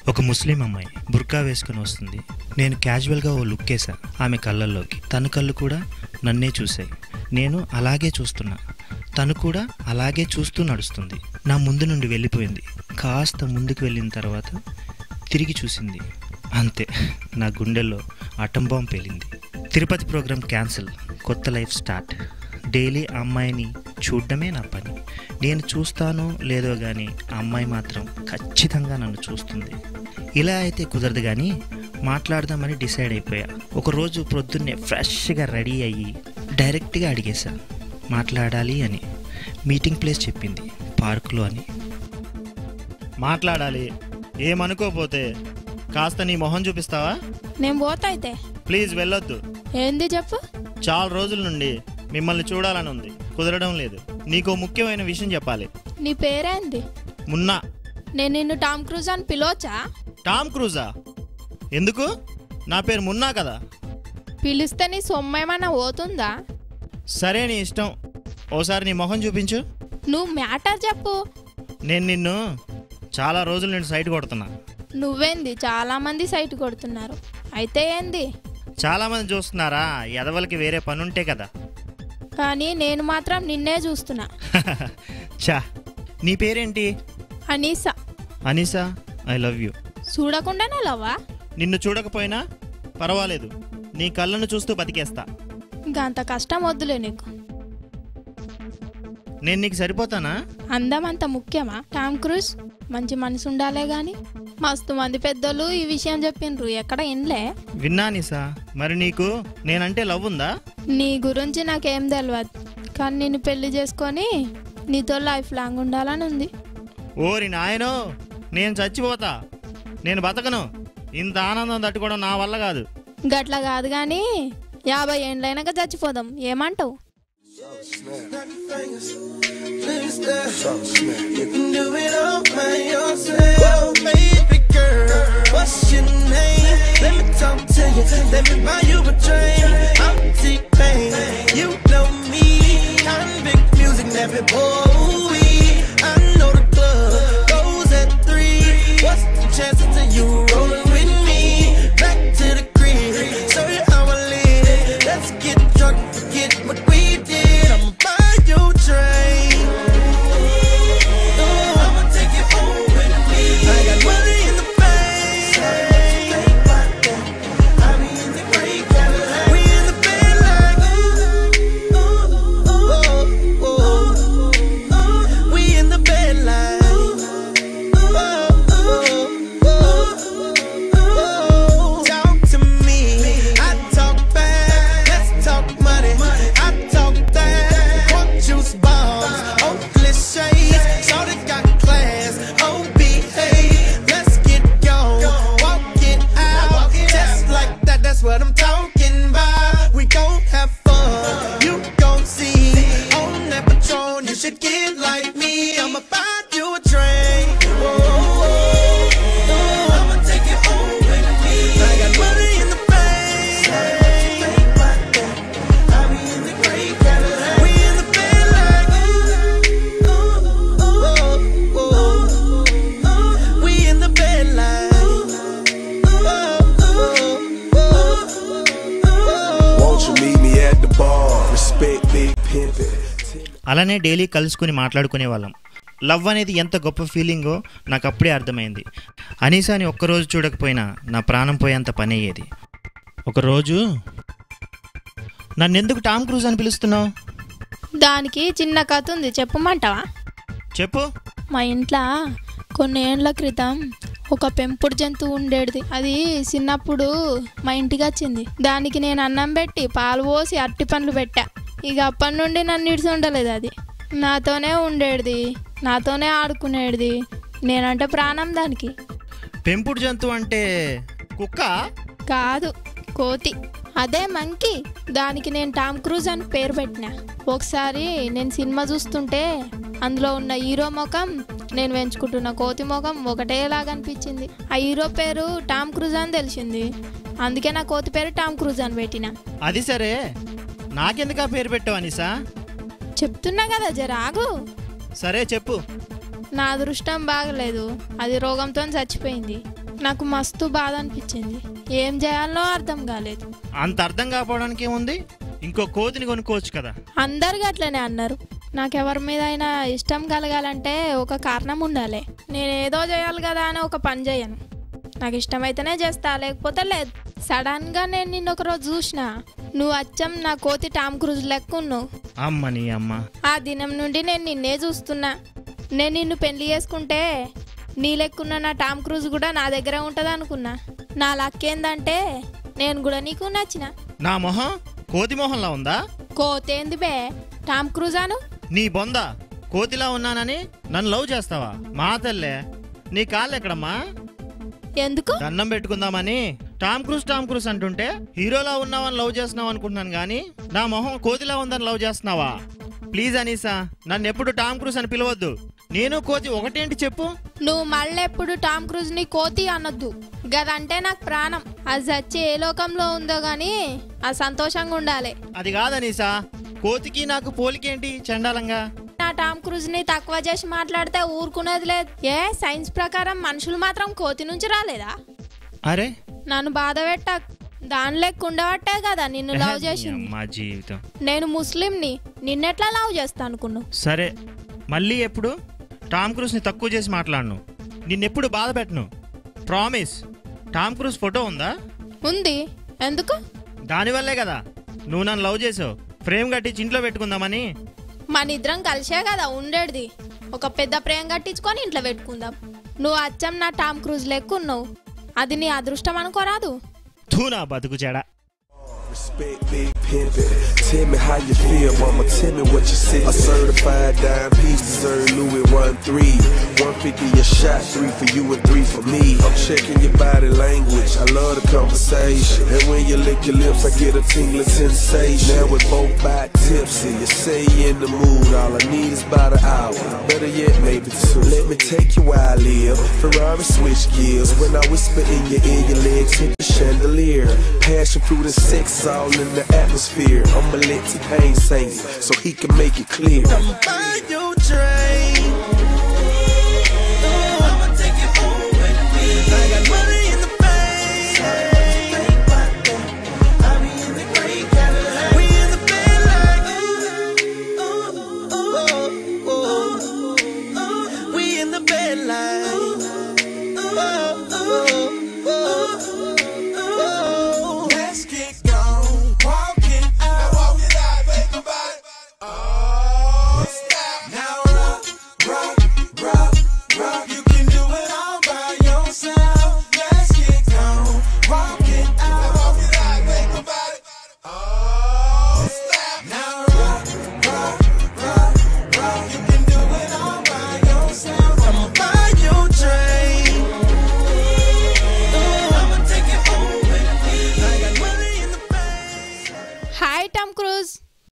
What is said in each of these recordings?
ఒక ముస్లిం అమ్మాయి బుర్కా వేసుకుని వస్తుంది నేను క్యాజువల్గా ఓ లుక్ వేసా ఆమె కళ్ళల్లోకి తన కళ్ళు కూడా నన్నే చూశాయి నేను అలాగే చూస్తున్నా తను కూడా అలాగే చూస్తూ నడుస్తుంది నా ముందు నుండి వెళ్ళిపోయింది కాస్త ముందుకు వెళ్ళిన తర్వాత తిరిగి చూసింది అంతే నా గుండెల్లో అటం బాంబ్ పేలింది తిరుపతి ప్రోగ్రామ్ క్యాన్సిల్ కొత్త లైఫ్ స్టార్ట్ డైలీ ఆ అమ్మాయిని చూడడమే నా పని నేను చూస్తానో లేదో కానీ ఆ అమ్మాయి మాత్రం ఖచ్చితంగా నన్ను చూస్తుంది ఇలా అయితే కుదరదు కానీ మాట్లాడదామని డిసైడ్ అయిపోయా ఒకరోజు ప్రొద్దున్నే ఫ్రెష్గా రెడీ అయ్యి డైరెక్ట్గా అడిగేశా మాట్లాడాలి అని మీటింగ్ ప్లేస్ చెప్పింది పార్కులో అని మాట్లాడాలి ఏమనుకోపోతే కాస్త నీ మొహం చూపిస్తావా నేను పోతా అయితే ప్లీజ్ వెళ్ళొద్దు ఏంది చెప్పు చాలా రోజుల నుండి మిమ్మల్ని చూడాలని ఉంది కుదరడం లేదు నీకు ముఖ్యమైన విషయం చెప్పాలి నీ పేరేంది మున్నా నేను నిన్ను టామ్ క్రూజ్ అని పిలవచ్చా టామ్ క్రూజా ఎందుకు నా పేరు మున్నా కదా పిలిస్తే నీ సొమ్మేమన్నా పోతుందా సరే నీ ఇష్టం ఓసారి నీ మొహం చూపించు నువ్వు మ్యాటర్ చెప్పు నేను నిన్ను చాలా రోజుల నుండి సైట్ కొడుతున్నా నువ్వేంది చాలా మంది సైట్ కొడుతున్నారు అయితే ఏంది చాలామంది చూస్తున్నారా ఎదవలకి వేరే పని ఉంటే కదా కానీ నేను మాత్రం నిన్నే చూస్తున్నా చా నీ పేరేంటి Anisa Anisa I love you చూడకుండానే లవ్వా నిన్ను చూడకపోయినా పర్వాలేదు నీ కళ్ళను చూస్తూ బతికేస్తా ఇంకా అంత కష్టం వద్దులే నీకు నేను నీకు సరిపోతానా అందం అంత ముఖ్యమా టామ్ క్రూజ్ మంచి మనసు ఉండాలే గాని మస్తు మంది పెద్దోళ్ళు ఈ విషయం చెప్పిండ్రు ఎక్కడ ఇన్లే విన్నా నిసా మరి నీకు నేనంటే లవ్ ఉందా నీ గురించి నాకేం తెలియదు కానీ నిన్ను పెళ్లి చేసుకొని నీతో లైఫ్ లాంగ్ ఉండాలని ఉంది ఓరి నాయనో నేను చచ్చిపోతా నేను బతకను ఇంత ఆనందం తట్టుకోవడం నా వల్ల కాదు గట్ల కాదు కానీ యాభై ఏండ్లైనాక చచ్చిపోదాం ఏమంటావు You can do it all by yourself, baby girl. What's your name? Let me talk to you. Let me buy you a drink. I'm T-Pain. You know me. Convict music, never Bowie. I know the club goes at three. What's the chances of you rolling with me? Back to the crib, show you how I live. Let's get drunk, forget what we did. I'ma buy you a drink. I'ma take you home with me. I got money in the bank. I be in the great Cadillac. We in the bed like ooh, ooh, ooh, ooh, ooh. We in the bed like ooh, ooh, ooh, ooh. Talk to me. I talk back. Let's talk money. I talk that. Quote juice bombs. Oakley shades. Shorty got class. Oh, behave. Let's get gone. Walk it out. Just like that. That's what I'm talking about. We gon' have fun. You gon' see. On that Patron, you should get like me. I'ma buy you a drink. I'ma take you home with me. I got money in the bank. I be in the great Cadillac. We in the bed like ooh, ooh, ooh, ooh, ooh. We in the bed like ooh, ooh, ooh, ooh. Won't you meet me at the bar? Respect big pimpin'. అలానే daily కలుసుకుని మాట్లాడుకునే వాళ్ళం love అనేది ఎంత గొప్ప ఫీలింగో నాకు అప్పుడే అర్థమైంది అనీసాని ఒక్కరోజు చూడకపోయినా నా ప్రాణం పోయేంత పని అయ్యేది ఒకరోజు నన్నెందుకు టామ్ క్రూజ్ అని పిలుస్తున్నావు దానికి చిన్న కథ ఉంది చెప్పమంటావా చెప్పు మా ఇంట్లో కొన్ని ఏండ్ల క్రితం ఒక పెంపుడు జంతువు ఉండేది అది చిన్నప్పుడు మా ఇంటికి వచ్చింది దానికి నేను అన్నం పెట్టి పాలు పోసి అట్టి పండ్లు పెట్టా ఇక అప్పటి నుండి నన్ను ఇడిచి ఉండలేదు అది నాతోనే ఉండేది నాతోనే ఆడుకునేది నేనంటే ప్రాణం దానికి పెంపుడు జంతువు అంటే కుక్క కాదు కోతి అదే మంకీ దానికి నేను టామ్ క్రూజ్ అని పేరు పెట్టిన ఒకసారి నేను సినిమా చూస్తుంటే అందులో ఉన్న హీరో ముఖం నేను పెంచుకుంటున్న కోతి ముఖం ఒకటేలాగా అనిపించింది ఆ హీరో పేరు టామ్ క్రూజ్ అని తెలిసింది అందుకే నా కోతి పేరు టామ్ క్రూజ్ అని పెట్టిన అది సరే నాకెందుకు ఆ పేరు పెట్టావు అనిసా చెప్తున్నా కదా జరాగు సరే చెప్పు నా అదృష్టం బాగలేదు అది రోగంతో చచ్చిపోయింది నాకు మస్తు బాధ అనిపించింది ఏం చేయాలో అర్థం కాలేదు అంత అర్థం కాకపోవడానికి ఏముంది ఇంకో కోతిని కొనుక్కోవచ్చు కదా అందరు అట్లనే అన్నారు నాకెవరి మీద అయినా ఇష్టం కలగాలంటే ఒక కారణం ఉండాలి నేను ఏదో చేయాలి కదా అని ఒక పని చేయను నాకు ఇష్టమైతేనే చేస్తా లేకపోతే లేదు సడన్గా నేను నిన్న ఒక రోజు చూసిన నువ్వు అచ్చం నా కోతి టామ్ క్రూజ్ లెక్క ఉన్నావు అమ్మ నీ అమ్మ ఆ దినం నుండి నేను నిన్నే చూస్తున్నా నేను నిన్ను పెళ్లి చేసుకుంటే నీ లెక్కున్న నా టామ్ క్రూజ్ కూడా నా దగ్గర ఉంటుంది అనుకున్నా నా లక్ ఏందంటే నేను కూడా నీకు నచ్చిన నా మొహం కోతి మొహంలా ఉందా కోతేంది బే టామ్ క్రూజ్ అను నీ బొంద కోతిలా ఉన్నానని నన్ను లవ్ చేస్తావా మా తల్లే నీ కాళ్ళు ఎక్కడమ్మా ఎందుకు దండం పెట్టుకుందామని టామ్ క్రూస్ టామ్ క్రూస్ అంటుంటే హీరోలా ఉన్నావని లవ్ చేస్తున్నావు అనుకుంటున్నాను కానీ నా మొహం కోతిలా ఉందని లవ్ చేస్తున్నావా ప్లీజ్ అనీసా నన్ను ఎప్పుడు టామ్ క్రూస్ అని పిలవద్దు నేను కోతి ఒకటేంటి చెప్పు నువ్వు మళ్ళెప్పుడు టామ్ క్రూజ్ ని కోతి అనొద్దు గదంటే నాకు ప్రాణం అది చచ్చి ఏ లోకంలో ఉందో గాని ఆ సంతోషంగా ఉండాలి అది కాదనీసా కోతికి నాకు పోలికేంటి చండాలంగా నా టామ్ క్రూజ్ ని తక్కువ చేసి మాట్లాడితే ఊరుకునేది లేదు ఏ సైన్స్ ప్రకారం మనుషులు మాత్రం కోతి నుంచి రాలేదా అరే నన్ను బాధ పెట్ట దాని లెక్క ఉండబట్టే కదా నిన్ను లవ్ చేసింది మా జీవితం నేను ముస్లింని నిన్నెట్లా లవ్ చేస్తా అనుకున్నావు సరే మళ్ళీ ఎప్పుడు టామ్ క్రూస్ని తక్కువ చేసి మాట్లాడను నిన్నెప్పుడు బాధ పెట్టను ప్రామిస్ టామ్ క్రూస్ ఫోటో ఉందా ఉంది ఎందుకు దానివల్లే కదా నువ్వు నన్ను లవ్ చేసావు ఫ్రేమ్ కట్టించి ఇంట్లో పెట్టుకుందామని మన ఇద్దరం కలిసే కదా ఉండేది ఒక పెద్ద ప్రేమ కట్టించుకొని ఇంట్లో పెట్టుకుందాం నువ్వు అచ్చం నా టామ్ క్రూజ్ లెక్క ఉన్నావు అది నీ అదృష్టం అనుకోరాదు తూ నా బతుకు చెడ Respect big pimpin'. Tell me how you feel, mama. Tell me what you see. A certified dime piece deserve Louis one three. One fifty a shot, three for you and three for me. I'm checking your body language. I love the conversation. And when you lick your lips, I get a tingling sensation. Now we're both back tipsy. You say you in the mood. All I need is about an hour. Better yet, maybe two. Let me take you where I live. Ferrari switch gears. When I whisper in your ear, your legs hit the chandelier. Passion fruit and sex all in the atmosphere. I'ma let T-Pain sing it so he can make it clear. Buy your train. I'ma take you home with me. I got money in the bank. I be in the great Cadillac. We in the bed like ooh, ooh, ooh, ooh, ooh. We in the bed like ooh, ooh, ooh, ooh. Let's get gone, walking out. Walk it out, think about it. Oh, stop. Now rock, rock, rock, rock. You can do it all by yourself. Let's get gone, walk it out. Walk it out, think about it. Oh, stop. Now rock, rock, rock, rock. You can do it all by yourself. I'ma buy you a drink. Ooh, I'ma take you home with me. I got money in the bank. Hi Tom Cruise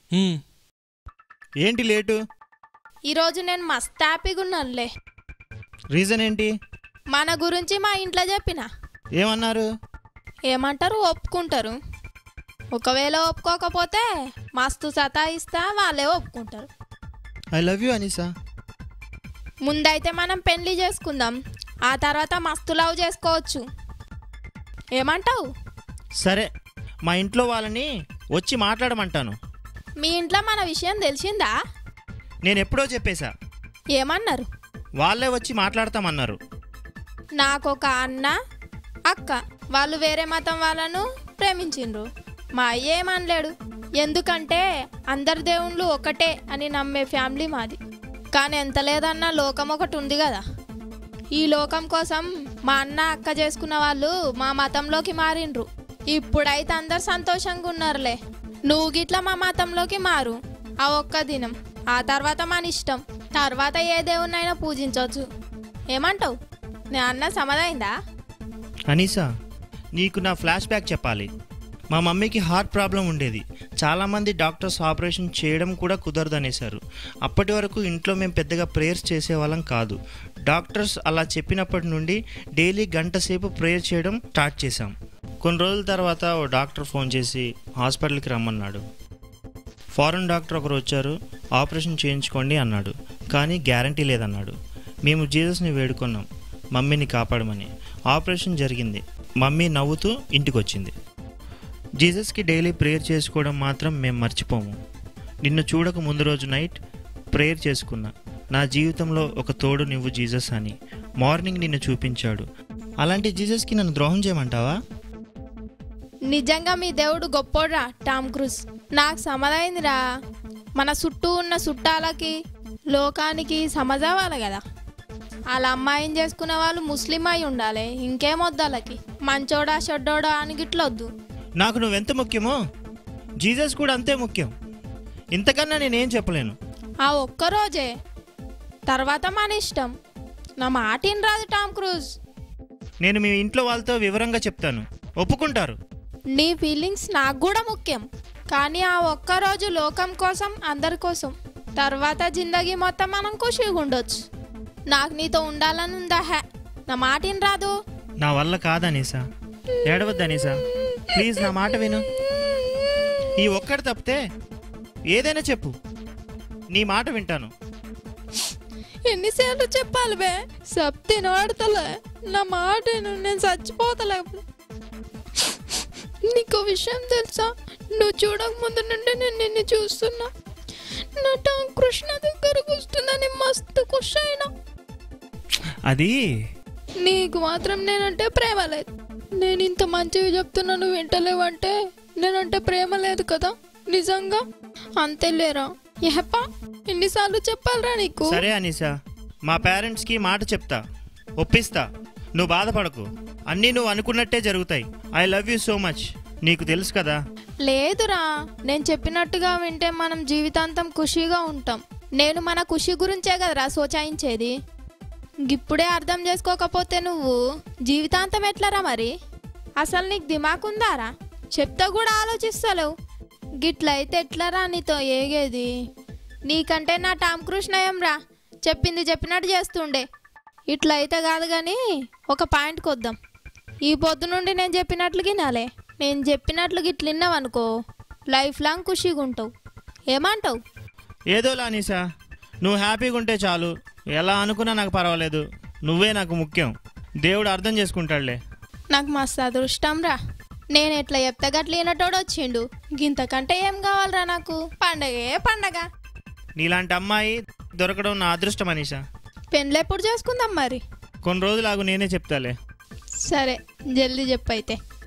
ఏంటి late ఈరోజు నేను మస్త్ హ్యాపీగా ఉన్నానులే reason ఏంటి మన గురించి మా ఇంట్లో చెప్పిన ఏమన్నారు ఏమంటారు ఒప్పుకుంటారు ఒకవేళ ఒప్పుకోకపోతే మస్తు సతాయిస్తా వాళ్ళే ఒప్పుకుంటారు ఐ లవ్ యూ అనీసా ముందైతే మనం పెళ్లి చేసుకుందాం ఆ తర్వాత మస్తు లవ్ చేసుకోవచ్చు ఏమంటావు సరే మా ఇంట్లో వాళ్ళని వచ్చి మాట్లాడమంటాను మీ ఇంట్లో మన విషయం తెలిసిందా నేను ఎప్పుడో చెప్పేశా ఏమన్నారు వాళ్ళే వచ్చి మాట్లాడతామన్నారు నాకొక అన్న అక్క వాళ్ళు వేరే మతం వాళ్ళను ప్రేమించిండ్రు మా అయ్య ఏమనలేడు ఎందుకంటే అందరి దేవుళ్ళు ఒకటే అని నమ్మే ఫ్యామిలీ మాది కానీ ఎంత లేదన్నా లోకం ఒకటి ఉంది కదా ఈ లోకం కోసం మా అన్న అక్క చేసుకున్న వాళ్ళు మా మతంలోకి మారిండ్రు ఇప్పుడైతే అందరు సంతోషంగా ఉన్నారులే నువ్వు గిట్లా మా మతంలోకి మారు ఆ ఒక్క దినం ఆ తర్వాత మన ఇష్టం తర్వాత ఏ దేవుణ్ణైనా పూజించవచ్చు ఏమంటావు నే అన్న సమదైందా అనీసా నీకు నా ఫ్లాష్ బ్యాక్ చెప్పాలి మా మమ్మీకి హార్ట్ ప్రాబ్లం ఉండేది చాలామంది డాక్టర్స్ ఆపరేషన్ చేయడం కూడా కుదరదు అనేశారు అప్పటి వరకు ఇంట్లో మేము పెద్దగా ప్రేయర్స్ చేసేవాళ్ళం కాదు డాక్టర్స్ అలా చెప్పినప్పటి నుండి డైలీ గంట సేపు ప్రేయర్ చేయడం స్టార్ట్ చేశాం కొన్ని రోజుల తర్వాత ఓ డాక్టర్ ఫోన్ చేసి హాస్పిటల్కి రమ్మన్నాడు ఫారెన్ డాక్టర్ ఒకరు వచ్చారు ఆపరేషన్ చేయించుకోండి అన్నాడు కానీ గ్యారంటీ లేదన్నాడు మేము జీసస్ని వేడుకున్నాం మమ్మీని కాపాడమని ఆపరేషన్ జరిగింది మమ్మీ నవ్వుతూ ఇంటికి వచ్చింది జీసస్కి డైలీ ప్రేయర్ చేసుకోవడం మాత్రం మేము మర్చిపోము నిన్ను చూడక ముందు రోజు నైట్ ప్రేయర్ చేసుకున్నా నా జీవితంలో ఒక తోడు నువ్వు జీసస్ అని మార్నింగ్ నిన్ను చూపించాడు అలాంటి జీసస్కి నన్ను ద్రోహం చేయమంటావా నిజంగా మీ దేవుడు గొప్పోడ్రా టామ్ క్రూజ్ నాకు సమదైందిరా మన చుట్టూ ఉన్న చుట్టాలకి లోకానికి సమజావాలి కదా వాళ్ళ అమ్మాయిని చేసుకునే వాళ్ళు ముస్లిం అయి ఉండాలి ఇంకేం వద్దు వాళ్ళకి మంచోడా చెడ్డోడా అని గిట్లొద్దు నాకు నువ్వెంత ముఖ్యమో జీసస్ కూడా అంతే ముఖ్యం ఇంతకన్నా నేనేం చెప్పలేను ఆ ఒక్కరోజే తర్వాత మన ఇష్టం నా మాటిని రాదు టామ్ క్రూజ్ నేను మీ ఇంట్లో వాళ్ళతో వివరంగా చెప్తాను ఒప్పుకుంటారు నీ ఫీలింగ్స్ నాకు కూడా ముఖ్యం కానీ ఆ ఒక్క రోజు లోకం కోసం అందరి కోసం తర్వాత జిందగీ మొత్తం మనం ఖుషిగా ఉండొచ్చు నాకు నీతో ఉండాలని ఉందా హే నా మాటిని రాదు నా వల్ల కాదనీసా ఏడవద్దు అనీసా ప్లీజ్ నా మాట విను ఈ ఒక్కటి తప్పితే ఏదైనా చెప్పు నీ మాట వింటాను ఎన్నిసార్లు చెప్పాలి బే చెప్తే నోడతలే నా మాట విను, నేను చచ్చిపోతలే ఇప్పుడు. నీకు విషయం తెలుసా నువ్వు చూడక ముందు నుండి నేను నిన్ను చూస్తున్నా నా టాంగ్ కృష్ణ దగ్గరకు వస్తుందని మస్తు ఖుష్ అయినా అది నీకు మాత్రం నేనంటే ప్రేమ లేదు నేను ఇంత మంచిగా చెప్తున్నా నువ్వు వింటలేవంటే నేనంటే ప్రేమ లేదు కదా నిజంగా అంతేలేరా ఏప ఎన్నిసార్లు చెప్పాలరా నీకు సరే అనీసా మా పేరెంట్స్కి మాట చెప్తా ఒప్పిస్తా నువ్వు బాధపడకు అన్నీ నువ్వు అనుకున్నట్టే జరుగుతాయి I love you so much నీకు తెలుసు కదా లేదురా నేను చెప్పినట్టుగా వింటే మనం జీవితాంతం ఖుషిగా ఉంటాం నేను మన ఖుషి గురించే కదరా సోచాయించేది ఇప్పుడే అర్థం చేసుకోకపోతే నువ్వు జీవితాంతం ఎట్లరా మరి అసలు నీకు దిమాక్ ఉందారా చెప్తా కూడా ఆలోచిస్తలేవు గిట్లయితే ఎట్లరా నీతో ఏగేది నీకంటే నా టామ్ కృష్ణయం రా చెప్పింది చెప్పినట్టు చేస్తుండే ఇట్లయితే కాదు కానీ ఒక పాయింట్కి వద్దాం ఈ పొద్దు నుండి నేను చెప్పినట్లు వినాలే నేను చెప్పినట్లు గిట్ల విన్నావనుకో లైఫ్ లాంగ్ ఖుషిగా ఉంటావు ఏమంటావు ఏదోలా అనీసా నువ్వు హ్యాపీగా ఉంటే చాలు ఎలా అనుకున్నా నాకు పర్వాలేదు నువ్వే నాకు ముఖ్యం దేవుడు అర్థం చేసుకుంటాడులే నాకు మస్తు అదృష్టం రా నేను ఎట్లా చెప్తే గట్ల ఈనటోడు వచ్చిండు గింతకంటే ఏం కావాలరా నాకు పండగే పండగ నీలాంటి అమ్మాయి దొరకడం నా అదృష్టం అనీషా పెళ్ళి ఎప్పుడు చేసుకుందాం మరి కొన్ని రోజులు ఆగు నేనే చెప్తాలే సరే జల్దీ చెప్పు అయితే